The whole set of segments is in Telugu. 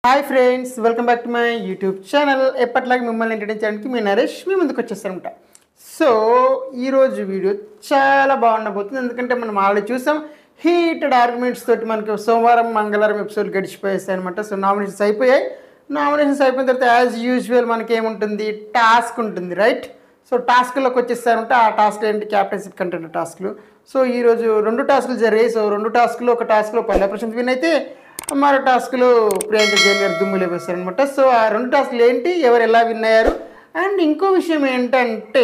hi friends welcome back to my YouTube channel ఎప్పటిలాగా మిమ్మల్ని ఎంటర్టైన్ చేయడానికి మీ నరేష్ మీ ముందుకు వచ్చేస్తారనమాట సో ఈరోజు వీడియో చాలా బాగుండబోతుంది ఎందుకంటే మనం ఆల్రెడీ చూసాం హీటెడ్ ఆర్గ్యుమెంట్స్ తోటి మనకి సోమవారం మంగళవారం ఎపిసోడ్ గడిచిపోయేస్తాయి అనమాట సో నామినేషన్స్ అయిపోయాయి నామినేషన్స్ అయిపోయిన తర్వాత యాజ్ యూజువల్ మనకి ఏముంటుంది టాస్క్ ఉంటుంది రైట్ సో టాస్క్లోకి వచ్చేసారంటే ఆ టాస్క్ ఏంటి క్యాప్టెన్సీ కంటెంట్ టాస్క్లు సో ఈరోజు రెండు టాస్క్లు జరిగాయి సో రెండు టాస్క్లు ఒక టాస్క్లో పల్లె ప్రశాంత్ విన్ అయితే మరో టాస్క్లో ప్రియాంక జైన్ గారు దుమ్ములు వేశారనమాట సో ఆ రెండు టాస్క్లు ఏంటి ఎవరు ఎలా విన్ అయ్యారు అండ్ ఇంకో విషయం ఏంటంటే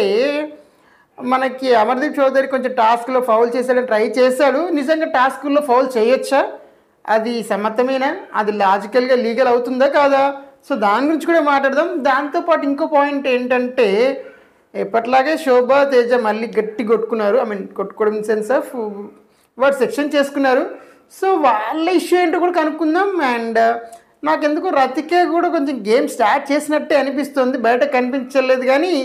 మనకి అమర్దీప్ చౌదరి కొంచెం టాస్క్లో ఫౌల్ చేశాడని ట్రై చేశాడు నిజంగా టాస్క్లో ఫౌల్ చేయొచ్చా అది సమ్మతమేనా అది లాజికల్గా లీగల్ అవుతుందా కాదా సో దాని గురించి కూడా మాట్లాడదాం దాంతోపాటు ఇంకో పాయింట్ ఏంటంటే ఎప్పట్లాగే శోభ తేజ మళ్ళీ గట్టి కొట్టుకున్నారు ఐ మీన్ కొట్టుకోవడం ఇన్ సెన్స్ ఆఫ్ వాడు సెక్షన్ చేసుకున్నారు సో వాళ్ళ ఇష్యూ ఏంటో కూడా కనుక్కుందాం అండ్ నాకెందుకు రతికే కూడా కొంచెం గేమ్ స్టార్ట్ చేసినట్టే అనిపిస్తుంది బయట కనిపించలేదు కానీ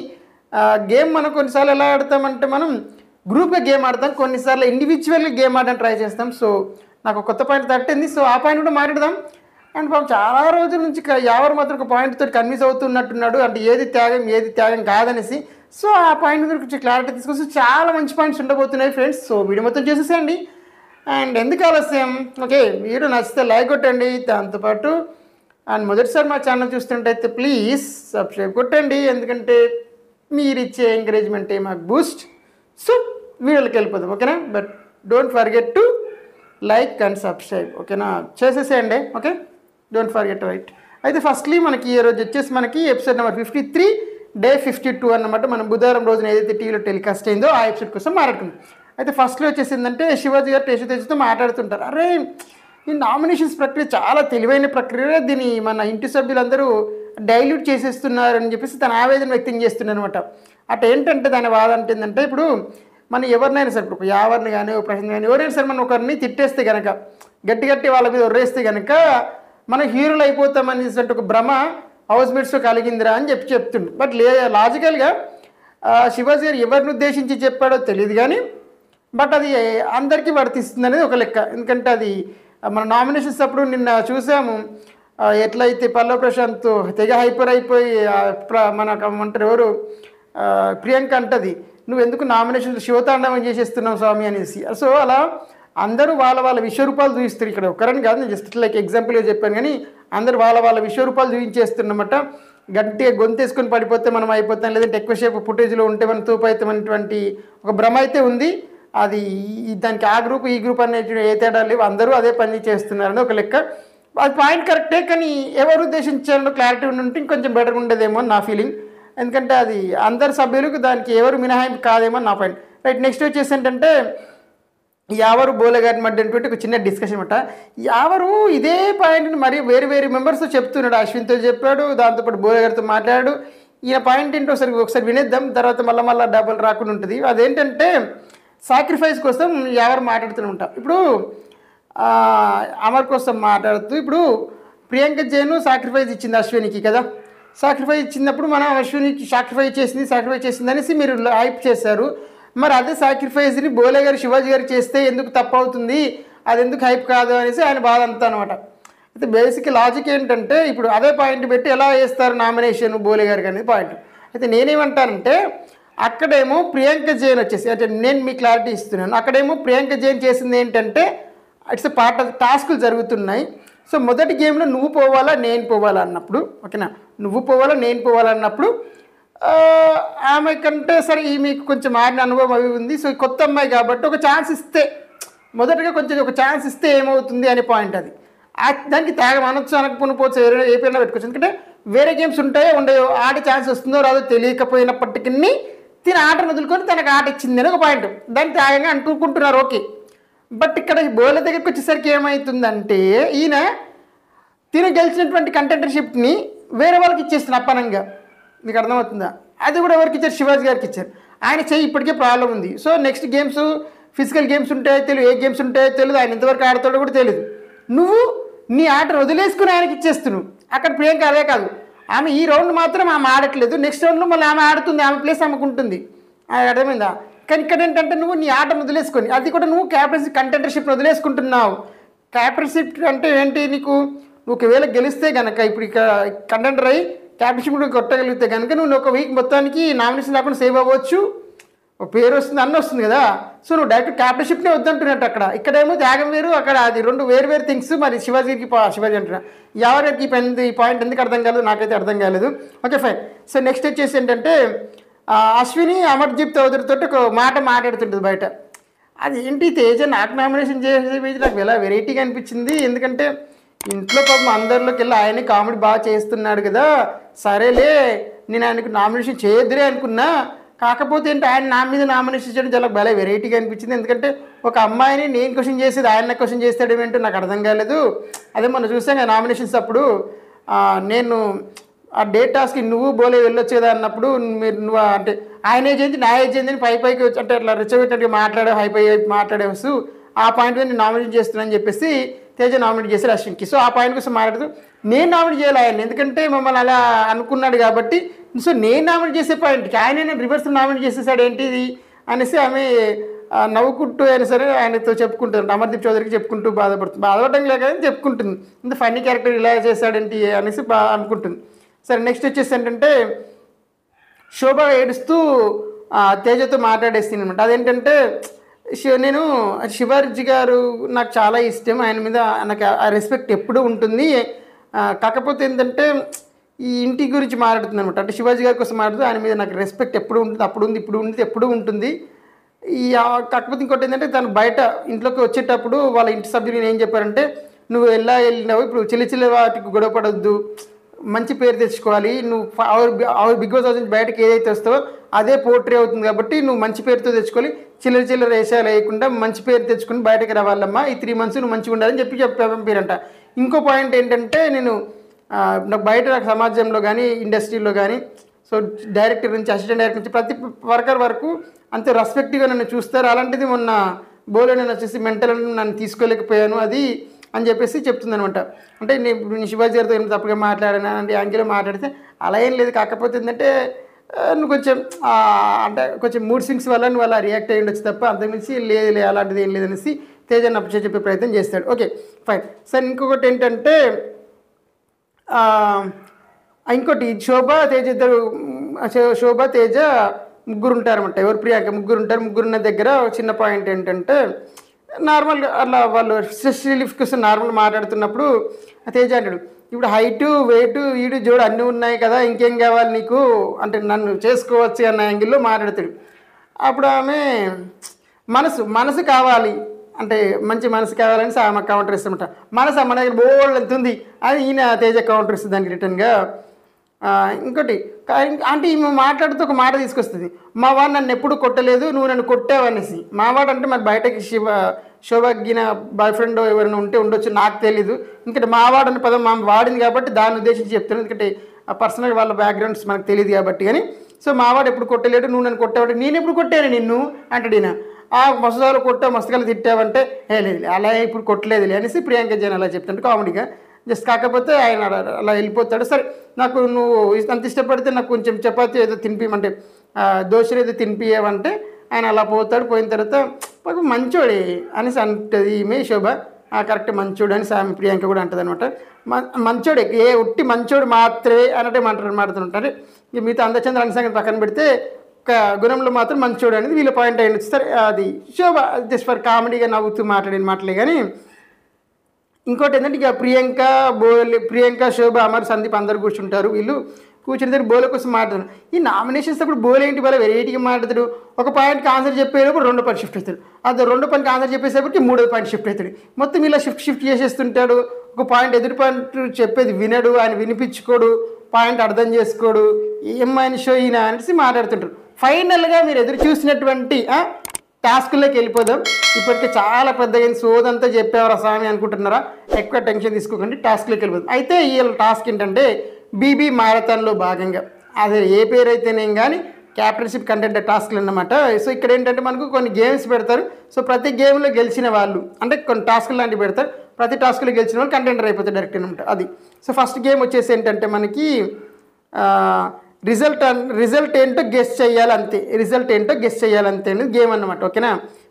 గేమ్ మనం కొన్నిసార్లు ఎలా ఆడతామంటే మనం గ్రూప్గా గేమ్ ఆడతాం కొన్నిసార్లు ఇండివిజువల్గా గేమ్ ఆడడానికి ట్రై చేస్తాం సో నాకు ఒక కొత్త పాయింట్ తట్టింది సో ఆ పాయింట్ కూడా మాట్లాడదాం అండ్ పాపం చాలా రోజుల నుంచి క- యావరు మాత్రం ఒక పాయింట్ తోటి కన్విన్స్ అవుతున్నట్టున్నాడు అంటే ఏది త్యాగం ఏది త్యాగం కాదనేసి సో ఆ పాయింట్ గురించి క్లారిటీ తీసుకొస్తే చాలా మంచి పాయింట్స్ ఉండబోతున్నాయి ఫ్రెండ్స్ సో వీడియో మొత్తం చేసేసేయండి అండ్ ఎందుకు ఆలస్యం ఓకే వీడియో నచ్చితే లైక్ కొట్టండి దాంతోపాటు అండ్ మొదటిసారి మా ఛానల్ చూస్తుంటైతే ప్లీజ్ సబ్స్క్రైబ్ కొట్టండి ఎందుకంటే మీరు ఇచ్చే ఎంకరేజ్మెంటే మాకు బూస్ట్ సో వీడియోకి వెళ్ళిపోదాం ఓకేనా but don't forget to like and subscribe ఓకేనా చేసేసేయండి ఓకే డోంట్ ఫర్గెట్ రైట్ అయితే ఫస్ట్లీ మనకి ఈ రోజు వచ్చేసి మనకి episode number fifty three day fifty two అన్నమాట మనం బుధవారం రోజున ఏదైతే టీవీలో టెలికాస్ట్ అయిందో ఆ ఎపిసోడ్ కోసం మాట్లాడుకుందాం అయితే ఫస్ట్లో వచ్చేసిందంటే శివాజీ గారు టేషు తేజుతో మాట్లాడుతుంటారు అరే ఈ నామినేషన్స్ ప్రక్రియ చాలా తెలివైన ప్రక్రియ దీన్ని మన ఇంటి సభ్యులందరూ డైల్యూట్ చేసేస్తున్నారని చెప్పేసి తన ఆవేదన వ్యక్తం చేస్తున్నారు అనమాట అటు ఏంటంటే దాని బాధ అంటే ఏంటంటే ఇప్పుడు మనం ఎవరినైనా సరే ఇప్పుడు యావర్ని కానీ ఒక ప్రశ్న కానీ ఎవరైనా సరే మనం ఒకరిని తిట్టేస్తే కనుక గట్టి గట్టి వాళ్ళ మీద ఒర్రేస్తే కనుక మనం హీరోలు అయిపోతామనేటువంటి ఒక భ్రమ హౌస్ మేట్స్లో కలిగిందిరా అని చెప్పి చెప్తుండు బట్ లే లాజికల్గా శివాజీ గారు ఎవరిని ఉద్దేశించి చెప్పాడో తెలియదు కానీ బట్ అది అందరికీ వర్తిస్తుంది అనేది ఒక లెక్క ఎందుకంటే అది మన నామినేషన్స్ అప్పుడు నిన్న చూసాము ఆ, ఎట్లయితే పల్లవ ప్రశాంత్ తెగ హైపర్ అయిపోయి ఆ, ప్ర- మన అంటారు ఎవరు ఆ, ప్రియాంక అంటది నువ్వు ఎందుకు నామినేషన్ శివతాండవం చేసేస్తున్నావు స్వామి అనేసి సో అలా అందరూ వాళ్ళ వాళ్ళ విశ్వరూపాలు చూపిస్తారు ఇక్కడ ఒకరని కాదు నేను జస్ట్ లైక్ ఎగ్జాంపుల్గా చెప్పాను కానీ అందరూ వాళ్ళ వాళ్ళ విశ్వరూపాలు చూపించేస్తున్నమాట గట్టిగా గొంతేసుకొని పడిపోతే మనం అయిపోతాం లేదంటే ఎక్కువసేపు ఫుటేజ్లో ఉంటే మనం తూపు అవుతామనేటువంటి ఒక భ్రమ అయితే ఉంది అది ఈ- దానికి ఆ గ్రూప్ ఈ గ్రూప్ అనేటువంటి ఏ తేడా లేవు అందరూ అదే పని చేస్తున్నారని ఒక లెక్క అది పాయింట్ కరెక్టే కానీ ఎవరు ఉద్దేశించారో క్లారిటీ ఉంటే ఇంకొంచెం బెటర్గా ఉండేదేమో అని నా ఫీలింగ్ ఎందుకంటే అది అందరి సభ్యులకు దానికి ఎవరు మినహాయింపు కాదేమో అని నా పాయింట్ రైట్ నెక్స్ట్ వచ్చేసి ఏంటంటే యావరు బోలగారి మధ్య అనేటువంటి ఒక చిన్న డిస్కషన్ అనమాట యావరు ఇదే పాయింట్ని మరి వేరు వేరు మెంబర్స్తో చెప్తున్నాడు అశ్విన్తో చెప్పాడు దాంతోపాటు బోలగారితో మాట్లాడాడు ఈయన పాయింట్ ఏంటో ఒకసారి ఒకసారి వినేద్దాం తర్వాత మళ్ళీ మళ్ళీ డబ్బులు రాకుండా ఉంటుంది అదేంటంటే సాక్రిఫైస్ కోసం ఎవరు మాట్లాడుతూనే ఉంటాం ఇప్పుడు ఆ, అమర్ కోసం మాట్లాడుతూ ఇప్పుడు ప్రియాంక జైన్ సాక్రిఫైస్ ఇచ్చింది అశ్వినికి కదా సాక్రిఫైస్ ఇచ్చినప్పుడు మనం అశ్వినికి సాక్రిఫైస్ చేసింది సాక్రిఫైస్ చేసింది అనేసి మీరు హైప్ చేశారు మరి అదే సాక్రిఫైస్ని బోలే గారు శివాజీ గారు చేస్తే ఎందుకు తప్పు అవుతుంది అది ఎందుకు హైప్ కాదు అనేసి ఆయన బాధ అంతా అనమాట అయితే బేసిక్ లాజిక్ ఏంటంటే ఇప్పుడు అదే పాయింట్ పెట్టి ఎలా వేస్తారు నామినేషన్ బోలే గారికి అనేది పాయింట్ అయితే నేనేమంటానంటే అక్కడేమో ప్రియాంక జైన్ వచ్చేసి అంటే నేను మీ క్లారిటీ ఇస్తున్నాను అక్కడేమో ప్రియాంక జైన్ చేసింది ఏంటంటే ఇట్స్ పార్ట్ ఆఫ్ టాస్కులు జరుగుతున్నాయి సో మొదటి గేమ్లో నువ్వు పోవాలా నేను పోవాలా అన్నప్పుడు ఓకేనా నువ్వు పోవాలా నేను పోవాలా అన్నప్పుడు ఆ, ఆమె కంటే సరే ఈ మీకు కొంచెం మారిన అనుభవం అవి ఉంది సో ఈ కొత్త అమ్మాయి కాబట్టి ఒక ఛాన్స్ ఇస్తే మొదటగా కొంచెం ఒక ఛాన్స్ ఇస్తే ఏమవుతుంది అనే పాయింట్ అది ఆ- దానికి త్యాగం అనొచ్చు అనకపోను పోవచ్చు వేరే ఏ పేరున పెట్టుకోవచ్చు ఎందుకంటే వేరే గేమ్స్ ఉంటాయో ఉండయో ఆడే ఛాన్స్ వస్తుందో రాదో తెలియకపోయినప్పటికీ తిన ఆటను వదులుకొని తనకు ఆట ఇచ్చింది అని ఒక పాయింట్ దాన్ని త్యాగంగా అంటుకుంటున్నారు ఓకే బట్ ఇక్కడ బోల దగ్గరికి వచ్చేసరికి ఏమవుతుందంటే ఈయన తిన గెలిచినటువంటి కంటెంటర్షిప్ని వేరే వాళ్ళకి ఇచ్చేస్తున్నారు అప్పనంగా మీకు అర్థమవుతుందా అది కూడా ఎవరికి ఇచ్చారు శివాజీ గారికి ఇచ్చారు ఆయన చెయ్యి ఇప్పటికే ప్రాబ్లం ఉంది so next games physical games ఉంటాయో తెలియదు ఏ గేమ్స్ ఉంటాయో తెలియదు ఆయన ఎంతవరకు ఆడతాడో కూడా తెలియదు నువ్వు నీ ఆటను వదిలేసుకుని ఆయనకి ఇచ్చేస్తున్నావు అక్కడ ప్రియాంక అదే కాదు ఆమె ఈ రౌండ్ మాత్రం ఆమె ఆడట్లేదు నెక్స్ట్ రౌండ్లో మళ్ళీ ఆమె ఆడుతుంది ఆమె ప్లేస్ ఆమెకు ఉంటుంది అది అర్థమైందా కానీ ఇక్కడ ఏంటంటే నువ్వు నీ ఆటను వదిలేసుకొని అది కూడా నువ్వు క్యాప్టెన్సీ కంటెంటర్షిప్ని వదిలేసుకుంటున్నావు క్యాప్టెన్షిప్ అంటే ఏంటి నీకు ఒకవేళ గెలిస్తే కనుక ఇప్పుడు ఇక కంటెండర్ అయ్యి క్యాప్టెన్షిప్ కూడా కొట్టగలిగితే కనుక నువ్వు ఒక వీక్ మొత్తానికి నామినేషన్ లేకుండా సేవ్ అవ్వచ్చు ఒక పేరు వస్తుంది అన్న వస్తుంది కదా సో నువ్వు డైరెక్ట్ క్యాప్టెన్షిప్నే వద్దంటున్నట్టు అక్కడ ఇక్కడేమో త్యాగం వేరు అక్కడ అది రెండు వేరు వేరు థింగ్స్ మరి శివాజీకి పా- శివాజీ అంటున్నా ఎవరికి ఈ పెన్ ఈ పాయింట్ ఎందుకు అర్థం కాలేదు నాకైతే అర్థం కాలేదు ఓకే ఫైన్ సో నెక్స్ట్ వచ్చేసి ఏంటంటే ఆ, అశ్విని అమర్దీప్ చౌదరితో ఒక మాట మాట్లాడుతుంటుంది బయట అది ఏంటి తేజ నాకు నామినేషన్ చేసేది నాకు ఎలా వెరైటీగా అనిపించింది ఎందుకంటే ఇంట్లో పాపం అందరిలోకి వెళ్ళి ఆయనే కామెడీ బాగా చేస్తున్నాడు కదా సరేలే నేను ఆయనకు నామినేషన్ చేయొద్దులే అనుకున్నా కాకపోతే ఏంటి ఆయన నా మీద నామినేషన్ చేయడం చాలా భలే వెరైటీగా అనిపించింది ఎందుకంటే ఒక అమ్మాయిని నేను క్వశ్చన్ చేసేది ఆయన క్వశ్చన్ చేస్తాడు ఏంటో నాకు అర్థం కాలేదు అదే మనం చూసాం కదా నామినేషన్స్ అప్పుడు ఆ, నేను ఆ డే టాస్క్కి నువ్వు బోలే వెళ్ళొచ్చు కదా అన్నప్పుడు మీరు నువ్వు అంటే ఆయన ఏజ్ ఏంటి నా ఏజ్ ఏంటి అని పై పైకి వచ్చి అంటే అట్లా రెచ్చగొట్టినట్టుగా మాట్లాడే హై పై మాట్లాడేస్తూ ఆ పాయింట్ మీద నేను నామినేట్ చేస్తున్నానని చెప్పేసి తేజ నామినేట్ చేశారు అశ్విన్కి సో ఆ పాయింట్ కోసం మాట్లాడుతూ నేను నామినేట్ చేయాలి ఆయన ఎందుకంటే మమ్మల్ని అలా అనుకున్నాడు కాబట్టి సో నేను నామినేట్ చేసే పాయింట్కి ఆయన రివర్స్ నామినేట్ చేసేసాడు ఏంటి ఇది అనేసి ఆమె ఆ, నవ్వుకుంటూ అయినా సరే ఆయనతో చెప్పుకుంటుంది అమర్దీప్ చౌదరికి చెప్పుకుంటూ బాధపడుతుంది బాధపడడం లేక కానీ చెప్పుకుంటుంది ఇంత ఫన్నీ క్యారెక్టర్ ఇలా చేశాడేంటి అనేసి బా అనుకుంటుంది సరే నెక్స్ట్ వచ్చేసి ఏంటంటే శోభ ఏడుస్తూ ఆ, తేజతో మాట్లాడేస్తుంది అనమాట అదేంటంటే శివ- నేను శివాజీ గారు నాకు చాలా ఇష్టం ఆయన మీద నాకు ఆ రెస్పెక్ట్ ఎప్పుడూ ఉంటుంది ఆ, కాకపోతే ఏంటంటే ఈ ఇంటి గురించి మాట్లాడుతుంది అనమాట అంటే శివాజీ గారి కోసం మాట్లాడుతూ ఆయన మీద నాకు రెస్పెక్ట్ ఎప్పుడు ఉంటుంది అప్పుడు ఉంది ఇప్పుడు ఉంది ఎప్పుడు ఉంటుంది ఈ ఆ, కాకపోతే ఇంకోటి ఏంటంటే తను బయట ఇంట్లోకి వచ్చేటప్పుడు వాళ్ళ ఇంటి సభ్యులు ఏం చెప్పారంటే నువ్వు ఎలా వెళ్ళినావు ఇప్పుడు చిన్న చిన్న వాటికి గొడవ పడొద్దు మంచి పేరు తెచ్చుకోవాలి నువ్వు our our Bigg Boss house నుంచి బయటకి ఏదైతే వస్తావో అదే పోర్ట్రీ అవుతుంది కాబట్టి నువ్వు మంచి పేరుతో తెచ్చుకోవాలి చిల్లర చిల్లర వేషాలు వేయకుండా మంచి పేరు తెచ్చుకుని బయటకు రావాలమ్మా ఈ త్రీ మంత్స్ నువ్వు మంచిగా ఉండాలని చెప్పి చెప్పి పంపారంట ఇంకో పాయింట్ ఏంటంటే నేను ఆ, నాకు బయట నాకు సమాజంలో కానీ ఇండస్ట్రీలో కానీ సో డైరెక్టర్ నుంచి అసిస్టెంట్ డైరెక్టర్ నుంచి ప్రతి వర్కర్ వరకు అంతే రెస్పెక్ట్గా నన్ను చూస్తారు అలాంటిది మొన్న బోలో నేను వచ్చేసి మెంటల్ నన్ను తీసుకోలేకపోయాను అది అని చెప్పేసి చెప్తుంది అనమాట అంటే నేను నేను శివాజీ గారితో ఏం తప్పుగా మాట్లాడాను అంటే యాంగిలో మాట్లాడితే అలా ఏం లేదు కాకపోతే ఏంటంటే ఆ, నువ్వు కొంచెం ఆ, అంటే కొంచెం మూడ్ స్వింగ్స్ వల్ల నువ్వు అలా రియాక్ట్ అయ్యి ఉండొచ్చు తప్ప అంతకుమించి లేదు లే అలాంటిది ఏం లేదనేసి తేజ నప్ప చెప్పే ప్రయత్నం చేస్తాడు ఓకే ఫైన్ సరే ఇంకొకటి ఏంటంటే ఆ, ఇంకోటి శోభ తేజ ఇద్దరు మ్, శో- శోభ తేజ ముగ్గురు ఉంటారన్నమాట ఎవరు ప్రియాంక ముగ్గురు ఉంటారు ముగ్గురున్న దగ్గర ఒక చిన్న పాయింట్ ఏంటంటే నార్మల్గా అలా వాళ్ళు స్ట్రెస్ రిలీఫ్ కోసం నార్మల్ మాట్లాడుతున్నప్పుడు తేజ అంటాడు ఇప్పుడు హైటు వెయిట్ ఈడు జోడు అన్నీ ఉన్నాయి కదా ఇంకేం కావాలి నీకు అంటే నన్ను చేసుకోవచ్చు అన్న యాంగిల్లో మాట్లాడతాడు అప్పుడు ఆమె మనసు మనసు కావాలి అంటే మంచి మనసు కావాలని ఆమె కౌంటర్ ఇస్తామట మనసు మన దగ్గర బోల్డ్ ఎంత ఉంది అది ఈయన తేజ కౌంటర్ ఇస్తుంది దానికి రిటర్న్గా ఆ, ఇంకోటి కా- అంటే ఈమె మాట్లాడుతూ ఒక మాట తీసుకొస్తుంది మా వాడు నన్ను ఎప్పుడు కొట్టలేదు నువ్వు నన్ను కొట్టావనేసి మా వాడు అంటే మరి బయటకి శివ శోభగిన బాయ్ ఫ్రెండ్ ఎవరైనా ఉంటే ఉండొచ్చు నాకు తెలీదు ఎందుకంటే మా వాడు అనే పదం మా వాడింది కాబట్టి దాన్ని ఉద్దేశించి చెప్తాను ఎందుకంటే ఆ పర్సనల్ వాళ్ళ బ్యాక్గ్రౌండ్స్ మనకు తెలియదు కాబట్టి కానీ సో మా వాడు ఎప్పుడు కొట్టలేడు నువ్వు నన్ను కొట్టావంటే నేను ఎప్పుడు కొట్టాను నిన్ను అంటాడు ఈయన ఆ మస్తుదాలు కొట్టావు మస్తుకాలు తిట్టావంటే ఏ లేదు అలా ఇప్పుడు కొట్టలేదులే అనేసి ప్రియాంక జైన్ అలా చెప్తుంటే కామెడీగా జస్ట్ కాకపోతే ఆయన అలా అలా వెళ్ళిపోతాడు సరే నాకు నువ్వు అంత ఇష్టపడితే నాకు కొంచెం చపాతీ ఏదో తినిపిమంటే దోశలు ఏదో తినిపియమంటే ఆయన అలా పోతాడు పోయిన తర్వాత పాపం మంచోడే అనేసి అంటుంది ఈమె శోభ ఆ కరెక్ట్ మంచోడు అని సామి ప్రియాంక కూడా అంటుంది అనమాట మంచోడే ఏ ఉట్టి మంచోడు మాత్రమే అన్నట్టే మాట్లాడు మాట్లాడుతుంటారు ఇక మిగతా అందచంద్ర అనే సంగతి పక్కన పెడితే ఒక గుణంలో మాత్రం మంచోడు అనేది వీళ్ళ పాయింట్ అయ్యి సరే అది శోభ జస్ట్ ఫర్ కామెడీగా నవ్వుతూ మాట్లాడిన మాటలే కానీ ఇంకోటి ఏంటంటే ఇక ప్రియాంక బోలే ప్రియాంక శోభ అమర్ సందీప్ అందరు కూర్చుంటారు వీళ్ళు కూర్చుని దగ్గర బోల కోసం మాట్లాడరు ఈ నామినేషన్స్ అప్పుడు బోల్ ఏంటి వాళ్ళ వెరైటీగా మాట్లాడతాడు ఒక పాయింట్కి ఆన్సర్ చెప్పేటప్పుడు రెండు పాయింట్ షిఫ్ట్ అవుతాడు అది రెండో పాయింట్కి ఆన్సర్ చెప్పేసేపటికి మూడో పాయింట్ షిఫ్ట్ అవుతాడు మొత్తం ఇలా షిఫ్ట్ షిఫ్ట్ చేసేస్తుంటాడు ఒక పాయింట్ ఎదురు పాయింట్ చెప్పేది వినడు ఆయన వినిపించుకోడు పాయింట్ అర్థం చేసుకోడు ఏం మనిషో ఈయన అనేసి మాట్లాడుతుంటారు ఫైనల్గా మీరు ఎదురు చూసినటువంటి ఆ, టాస్క్లోకి వెళ్ళిపోదాం ఇప్పటికే చాలా పెద్దగా సోదంతా చెప్పేవారా స్వామి అనుకుంటున్నారా ఎక్కువ టెన్షన్ తీసుకోకండి టాస్క్లోకి వెళ్ళిపోదాం అయితే ఈ టాస్క్ ఏంటంటే బీబీ మారథాన్లో భాగంగా అదే ఏ పేరు అయితేనేం కానీ క్యాప్టెన్షిప్ కంటెంట్ టాస్క్లు అన్నమాట సో ఇక్కడ ఏంటంటే మనకు కొన్ని గేమ్స్ పెడతారు సో ప్రతి గేమ్లో గెలిచిన వాళ్ళు అంటే కొన్ని టాస్క్లు లాంటివి పెడతారు ప్రతి టాస్క్లో గెలిచిన వాళ్ళు కంటెంటర్ అయిపోతారు డైరెక్ట్ అనమాట అది సో ఫస్ట్ గేమ్ వచ్చేసి ఏంటంటే మనకి రిజల్ట్ రిజల్ట్ ఏంటో గెస్ట్ చేయాలి అంతే రిజల్ట్ ఏంటో గెస్ట్ చేయాలి అంతే అనేది గేమ్ అన్నమాట ఓకేనా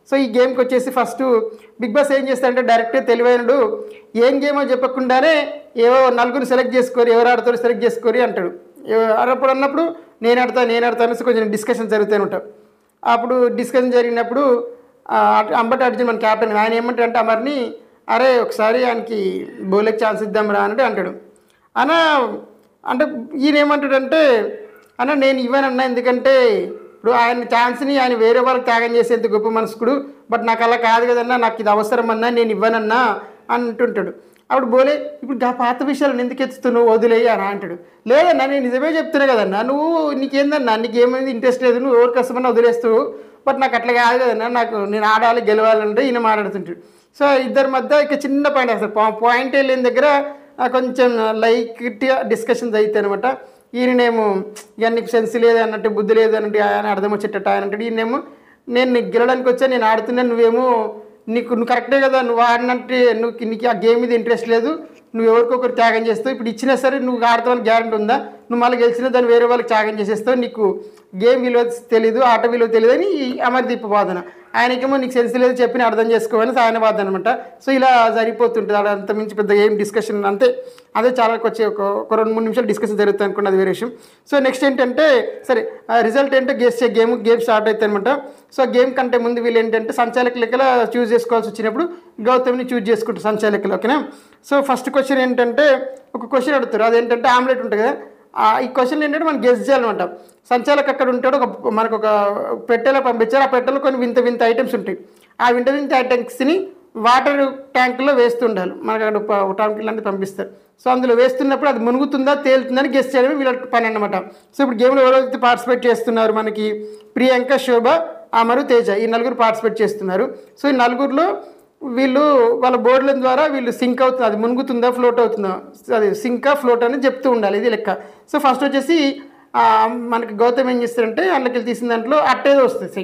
సో ఈ గేమ్కి వచ్చేసి ఫస్ట్ బిగ్ బాస్ ఏం చేస్తాడంటే డైరెక్ట్ తెలివైనడు ఏం గేమో చెప్పకుండానే ఏవో నలుగురు సెలెక్ట్ చేసుకొని ఎవరు ఆడతారో సెలెక్ట్ చేసుకొని అంటాడు ఎవ- అప్పుడు అన్నప్పుడు నేను ఆడతా నేను ఆడతా అనేసి కొంచెం డిస్కషన్ జరుగుతూనే ఉంటాం అప్పుడు డిస్కషన్ జరిగినప్పుడు ఆ, అంబటి అర్జున్ మన క్యాప్టెన్ ఆయన ఏమంటాడంటే అమర్ని అరే ఒకసారి ఆయనకి బౌలకి ఛాన్స్ ఇద్దాం రా అంటే అంటాడు అన్న అంటే ఈయన ఏమంటాడంటే అన్న నేను ఇవ్వనన్నా ఎందుకంటే ఇప్పుడు ఆయన ఛాన్స్ని ఆయన వేరే వాళ్ళకి త్యాగం చేసేంత గొప్ప మనసుకుడు బట్ నాకు అలా కాదు కదన్నా నాకు ఇది అవసరం అన్నా నేను ఇవ్వనన్నా అంటుంటాడు అప్పుడు బోలే ఇప్పుడు ఆ పాత విషయాలను ఎందుకు ఎత్తుతున్నావు వదిలేయి అని అంటాడు లేదన్నా నేను నిజమే చెప్తున్నా కదన్నా నువ్వు నీకేందన్నా నీకు ఏమైంది ఇంట్రెస్ట్ లేదు నువ్వు ఎవరికి వస్తామన్నా వదిలేస్తావు బట్ నాకు అట్లా కాదు కదన్నా నాకు నేను ఆడాలి గెలవాలంటే ఈయన మాట్లాడుతుంటాడు సో ఇద్దరి మధ్య ఇక చిన్న పాయింట్ అసలు పాయింట్ వెళ్ళిన దగ్గర ఆ, కొంచెం లైట్గా డిస్కషన్స్ అవుతాయి అనమాట ఈయననేమో ఇక నీకు సెన్స్ లేదు అన్నట్టు బుద్ధి లేదు అన్నట్టు ఆయన అర్థం వచ్చేటట్టు ఆయన అంటాడు ఈయనేమో నేను నీకు గెలడానికి వచ్చా నేను ఆడుతున్నాను నువ్వేమో నీకు నువ్వు కరెక్టే కదా నువ్వు ఆడినట్టు నువ్వు నీకు ఆ గేమ్ మీద ఇంట్రెస్ట్ లేదు నువ్వు ఎవరికొకరు త్యాగం చేస్తావు ఇప్పుడు ఇచ్చినా సరే నువ్వు ఆడతావని గ్యారంటీ ఉందా నువ్వు మళ్ళీ గెలిచినా దాన్ని వేరే వాళ్ళకి త్యాగం చేసేస్తావు నీకు గేమ్ విలువ తెలీదు ఆట విలువ తెలియదు అని ఈ అమర్దీప్ వాదన ఆయనకేమో నీకు సెన్స్ లేదు చెప్పి నేను అర్థం చేసుకోవాలని ఆయన వాదన అనమాట సో ఇలా సరిపోతుంటుంది ఆడ అంత మించి పెద్ద ఏం డిస్కషన్ అంతే అదే చాలా వచ్చే ఒక ఒక రెండు మూడు నిమిషాలు డిస్కషన్ జరుగుతుంది అనుకున్నది అది వేరే విషయం సో నెక్స్ట్ ఏంటంటే సరే రిజల్ట్ ఏంటో గేస్ గేమ్ గేమ్ స్టార్ట్ అవుతుంది అనమాట సో గేమ్ కంటే ముందు వీళ్ళు ఏంటంటే సంచాలక లెక్కల చూస్ చేసుకోవాల్సి వచ్చినప్పుడు గౌతమ్ని చూస్ చేసుకుంటారు సంచాలకులు ఓకేనా సో ఫస్ట్ క్వశ్చన్ ఏంటంటే ఒక క్వశ్చన్ అడుగుతారు అదేంటంటే ఆమ్లెట్ ఉంటుంది కదా ఆ ఈ క్వశ్చన్ ఏంటంటే మనం గెస్ చేయాలన్నమాట సంచాలక్ అక్కడ ఉంటాడు ఒక మనకు ఒక పెట్టెలో పంపించారు ఆ పెట్టెలో కొన్ని వింత వింత ఐటమ్స్ ఉంటాయి ఆ వింత వింత ఐటమ్స్ని వాటర్ ట్యాంకులో వేస్తుండాలి మనకు అక్కడ ఒక ట్యాంక్ లాంటిది పంపిస్తారు సో అందులో వేస్తున్నప్పుడు అది మునుగుతుందా తేలుతుందని గెస్ట్ చేయడమే వీళ్ళ పని అన్నమాట సో ఇప్పుడు గేమ్లో ఎవరైతే పార్టిసిపేట్ చేస్తున్నారు మనకి ప్రియాంక శోభ అమరు తేజ ఈ నలుగురు పార్టిసిపేట్ చేస్తున్నారు సో ఈ నలుగురిలో వీళ్ళు వాళ్ళ బోర్డుల ద్వారా వీళ్ళు సింక్ అవుతుంది అది మునుగుతుందా ఫ్లోట్ అవుతుందా అది సింకా ఫ్లోట్ అని చెప్తూ ఉండాలి ఇది లెక్క సో ఫస్ట్ వచ్చేసి ఆ, మనకి గౌతమ్ ఏం చేస్తారంటే అందులోకి తీసిన దాంట్లో అట్టేదో వస్తుంది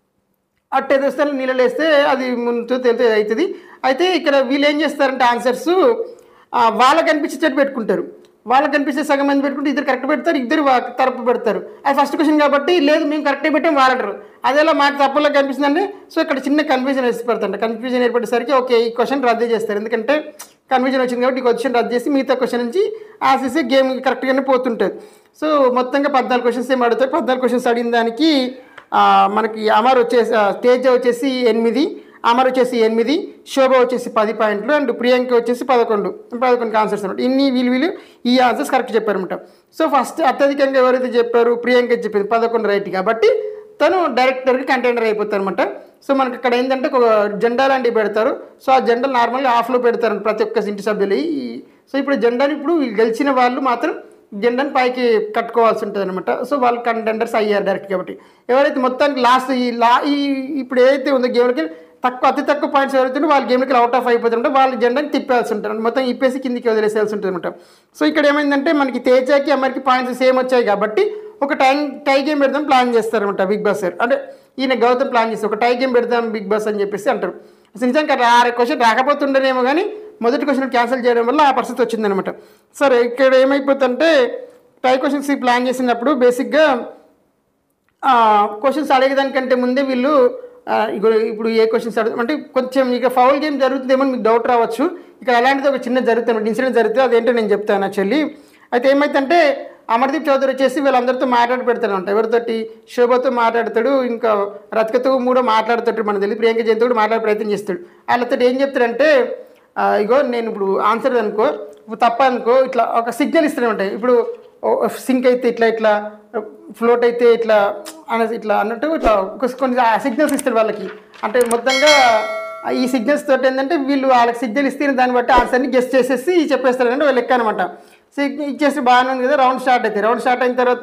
అట్టే తెస్తే నీళ్ళు వేస్తే అది ముందు తెలితే అవుతుంది అయితే ఇక్కడ వీళ్ళు ఏం చేస్తారంటే ఆన్సర్స్ వాళ్ళకి అనిపించేటట్టు పెట్టుకుంటారు వాళ్ళకి కనిపిస్తే సగం మంది పెట్టుకుంటే ఇద్దరు కరెక్ట్ పెడతారు ఇద్దరు వా- తప్పు పెడతారు అది ఫస్ట్ క్వశ్చన్ కాబట్టి లేదు మేము కరెక్టే పెట్టాం వాడంటారు అదేలా మాకు తప్పులో కనిపిస్తుందండి సో ఇక్కడ చిన్న కన్ఫ్యూజన్ ఏర్పడుతుంది కన్ఫ్యూజన్ ఏర్పడేసరికి ఓకే ఈ క్వశ్చన్ రద్దు చేస్తారు ఎందుకంటే కన్ఫ్యూజన్ వచ్చింది కాబట్టి ఈ క్వశ్చన్ రద్దు చేసి మిగతా క్వశ్చన్ నుంచి ఆసేసి గేమ్ కరెక్ట్గానే పోతుంటుంది సో మొత్తంగా పద్నాలుగు క్వశ్చన్స్ ఏం అడుగుతారు పద్నాలుగు క్వశ్చన్స్ అడిగిన దానికి ఆ, మనకి అమర్ వచ్చేసి ఆ, తేజ వచ్చేసి ఎనిమిది అమర్ వచ్చేసి ఎనిమిది శోభ వచ్చేసి పది పాయింట్లు అండ్ ప్రియాంక వచ్చేసి పదకొండు పదకొండు ఆన్సర్స్ అనమాట ఇన్ని వీళ్ళు వీళ్ళు ఈ ఆన్సర్స్ కరెక్ట్ చెప్పారనమాట సో ఫస్ట్ అత్యధికంగా ఎవరైతే చెప్పారు ప్రియాంక చెప్పింది పదకొండు రైట్ కాబట్టి తను డైరెక్టర్కి కంటెండర్ అయిపోతారు అనమాట సో మనకి ఇక్కడ ఏంటంటే ఒక జెండా లాంటివి పెడతారు సో ఆ జెండాలు నార్మల్గా ఆఫ్లో పెడతారు ప్రతి ఒక్క ఇంటి సభ్యులు ఈ- సో ఇప్పుడు జెండాని ఇప్పుడు గెలిచిన వాళ్ళు మాత్రం జెండాని పైకి కట్టుకోవాల్సి ఉంటుంది అనమాట సో వాళ్ళు కంటెండర్స్ అయ్యారు డైరెక్ట్ కాబట్టి ఎవరైతే మొత్తానికి లాస్ట్ ఈ లా ఈ ఇప్పుడు ఏదైతే ఉందో గేమ్లకి తక్కువ అతి తక్కువ పాయింట్స్ ఎవరైతే వాళ్ళ గేమ్లకి అవుట్ ఆఫ్ అయిపోతుంటే వాళ్ళ జెండాని తిప్పాల్సి ఉంటుంది మొత్తం ఇప్పేసి కిందికి వదిలేసేయాల్సి ఉంటుంది అనమాట సో ఇక్కడ ఏమైందంటే మనకి తేజాకి అమర్కి పాయింట్స్ సేమ్ వచ్చాయి కాబట్టి ఒక టై టై గేమ్ పెడదాం ప్లాన్ చేస్తారనమాట బిగ్ బాస్ సార్ అంటే ఈయన గౌతమ్ ప్లాన్ చేస్తారు ఒక టై గేమ్ పెడదాం బిగ్ బాస్ అని చెప్పేసి అంటారు అసలు నిజంగా రా క్వశ్చన్ రాకపోతుండేనేమో కానీ మొదటి క్వశ్చన్ క్యాన్సిల్ చేయడం వల్ల ఆ పరిస్థితి వచ్చిందనమాట సరే ఇక్కడ ఏమైపోతుందంటే టై క్వశ్చన్స్ ప్లాన్ చేసినప్పుడు బేసిక్గా క్వశ్చన్స్ అడిగేదానికంటే ముందే వీళ్ళు ఆ, ఇగో ఇప్పుడు ఏ క్వశ్చన్స్ అడుగు అంటే కొంచెం ఇక ఫౌల్ గేమ్ జరుగుతుందేమో మీకు డౌట్ రావచ్చు ఇక్కడ అలాంటిది ఒక చిన్న జరుగుతుంది ఇన్సిడెంట్ జరుగుతుంది అదేంటో నేను చెప్తాను యాక్చువల్లీ అయితే ఏమైందంటే అమర్దీప్ చౌదరి వచ్చేసి వీళ్ళందరితో మాట్లాడి పెడతాడంట ఎవరితోటి శోభతో మాట్లాడతాడు ఇంకా రతికతో కూడా మాట్లాడుతాడు మనకు తెలియదు ప్రియాంక జయంతో కూడా మాట్లాడే ప్రయత్నం చేస్తాడు వాళ్ళతో ఏం చెప్తాడంటే ఆ, ఇగో నేను ఇప్పుడు ఆన్సర్ అనుకో ఇప్పుడు తప్ప అనుకో ఇట్లా ఒక సిగ్నల్ ఇస్తాడంట ఇప్పుడు సింక్ అయితే ఇట్లా ఇట్లా ఫ్లోట్ అయితే ఇట్లా అనేసి ఇట్లా అన్నట్టు ఇట్లా ఒక కొన్ని సిగ్నల్స్ ఇస్తాడు వాళ్ళకి అంటే మొత్తంగా ఈ సిగ్నల్స్ తోటి ఏంటంటే వీళ్ళు వాళ్ళకి సిగ్నల్ ఇస్తే దాన్ని బట్టి ఆన్సర్ని గెస్ట్ చేసేసి చెప్పేస్తారు అంటే లెక్క అనమాట సిగ్నల్ ఇచ్చేసి బాగానే ఉంది కదా రౌండ్ స్టార్ట్ అవుతాయి రౌండ్ స్టార్ట్ అయిన తర్వాత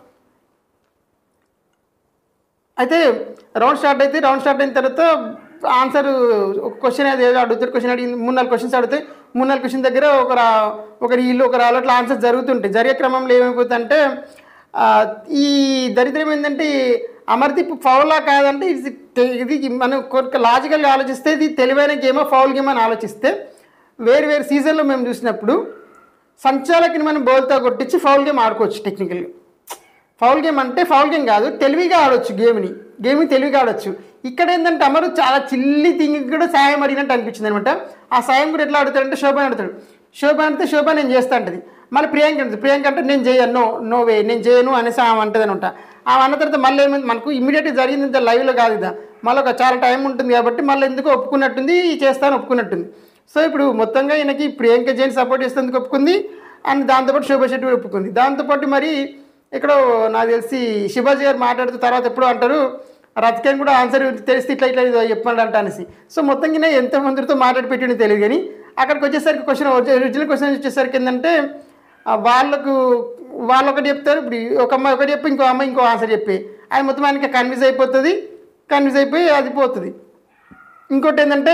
అయితే రౌండ్ స్టార్ట్ అయితే రౌండ్ స్టార్ట్ అయిన తర్వాత ఆన్సర్ ఒక క్వశ్చన్ అది ఏదో అడుగుతారు క్వశ్చన్ అడిగింది మూడు నాలుగు క్వశ్చన్స్ అడిగితే మూడు నాలుగు క్వశ్చన్ దగ్గర ఒక రా ఒకరి ఇల్లు ఒక రాళ్ళు అట్లా ఆన్సర్ జరుగుతుంటాయి జరిగే క్రమంలో ఏమైపోతుందంటే ఆ, ఈ దరిద్రం ఏంటంటే అమర్దీప్ ఫౌలా కాదంటే ఇది తె- ఇది మనం కొంత లాజికల్గా ఆలోచిస్తే ఇది తెలివైన గేమో ఫౌల్ గేమ్ అని ఆలోచిస్తే వేరు వేరు సీజన్లో మేము చూసినప్పుడు సంచాలకుని మనం బోల్తో కొట్టించి ఫౌల్ గేమ్ ఆడుకోవచ్చు టెక్నికల్గా ఫౌల్ గేమ్ అంటే ఫౌల్ గేమ్ కాదు తెలివిగా ఆడొచ్చు గేమ్ని గేమింగ్ తెలివి కాడొచ్చు ఇక్కడ ఏంటంటే అమరు చాలా చిల్లి థింగ్ కూడా సాయం అడిగినట్టు అనిపించింది అనమాట ఆ సాయం కూడా ఎట్లా అడుగుతాడంటే శోభన్ అడుగుతాడు శోభన్ అడిగితే శోభ నేను చేస్తా అంటది మళ్ళీ ప్రియాంక అంటుంది ప్రియాంక అంటే నేను చేయను నో నో వే నేను చేయను అనేసి ఆమె అంటది అనమాట ఆమె అన్న తర్వాత మళ్ళీ ఏమైంది మనకు ఇమీడియట్గా జరిగింది ఇంత లైవ్లో కాదు ఇదా మళ్ళీ ఒక చాలా టైం ఉంటుంది కాబట్టి మళ్ళీ ఎందుకు ఒప్పుకున్నట్టుంది చేస్తాను ఒప్పుకున్నట్టుంది సో ఇప్పుడు మొత్తంగా ఈయనకి ప్రియాంక జైన్ సపోర్ట్ చేసేందుకు ఒప్పుకుంది అండ్ దాంతోపాటు శోభా శెట్టి కూడా ఒప్పుకుంది దాంతోపాటు మరి ఇక్కడ నాకు తెలిసి శివాజీ గారు మాట్లాడుతూ తర్వాత ఎప్పుడో అంటారు రతికేన్ కూడా ఆన్సర్ తెలిస్తే ఇట్లా ఇట్లా ఇదో చెప్పండి అంట అనేసి సో మొత్తంగా ఎంత మందితో మాట్లాడి పెట్టిండో తెలియదు కానీ అక్కడికి వచ్చేసరికి క్వశ్చన్ ఒరిజినల్ క్వశ్చన్ వచ్చేసరికి ఏంటంటే ఆ వాళ్ళకు వాళ్ళు ఒకటి చెప్తారు ఇప్పుడు ఒక అమ్మాయి ఒకటి చెప్పి ఇంకో అమ్మాయి ఇంకో ఆన్సర్ చెప్పి అది మొత్తం ఆయనకి కన్విన్స్ అయిపోతుంది కన్విన్స్ అయిపోయి అది పోతుంది ఇంకోటి ఏంటంటే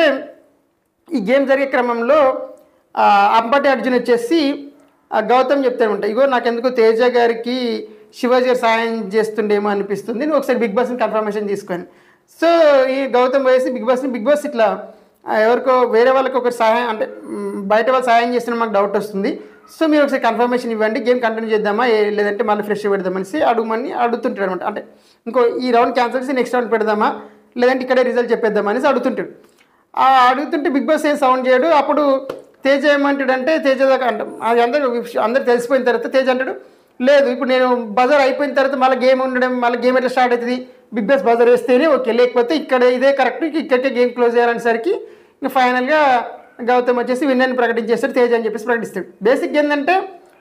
ఈ గేమ్ జరిగే క్రమంలో ఆ, అంబటి అర్జున్ వచ్చేసి ఆ, గౌతమ్ చెప్తానంట ఇగో నాకు ఎందుకో తేజ గారికి శివాజీ గారు సాయం చేస్తుండేమో అనిపిస్తుంది నువ్వు ఒకసారి బిగ్ బాస్ని కన్ఫర్మేషన్ తీసుకొని సో ఈ గౌతమ్ పోయేసి బిగ్ బాస్ని బిగ్ బాస్ ఇట్లా ఆ, ఎవరికో వేరే వాళ్ళకి ఒకరు సహాయం అంటే మ్, బయట వాళ్ళు సహాయం చేస్తున్న మాకు డౌట్ వస్తుంది సో మీరు ఒకసారి కన్ఫర్మేషన్ ఇవ్వండి గేమ్ కంటిన్యూ చేద్దామా ఏ- లేదంటే మళ్ళీ ఫ్రెష్ పెడదామనేసి అడుగుమని అడుగుతుంటాడు అనమాట అంటే ఇంకో ఈ రౌండ్ క్యాన్సిల్ చేసి నెక్స్ట్ రౌండ్ పెడదామా లేదంటే ఇక్కడే రిజల్ట్ చెప్పేద్దామా అనేసి అడుగుతుంటాడు ఆ అడుగుతుంటే బిగ్ బాస్ ఏం సౌండ్ చేయడు అప్పుడు తేజ ఏమంటాడంటే తేజ దాకా అంట అది అందరూ అందరు తెలిసిపోయిన తర్వాత తేజ అంటాడు లేదు ఇప్పుడు నేను బజార్ అయిపోయిన తర్వాత మళ్ళీ గేమ్ ఉండడం మళ్ళీ గేమ్ ఎట్లా స్టార్ట్ అవుతుంది బిగ్ బాస్ బజార్ వేస్తేనే ఓకే లేకపోతే ఇక్కడ ఇదే కరెక్ట్ ఇక్కడికే గేమ్ క్లోజ్ చేయాలనేసరికి ఇంకా ఫైనల్గా గౌతమ్ వచ్చేసి విన్నర్ని ప్రకటించేస్తాడు తేజ అని చెప్పేసి ప్రకటిస్తాడు బేసిక్ ఏంటంటే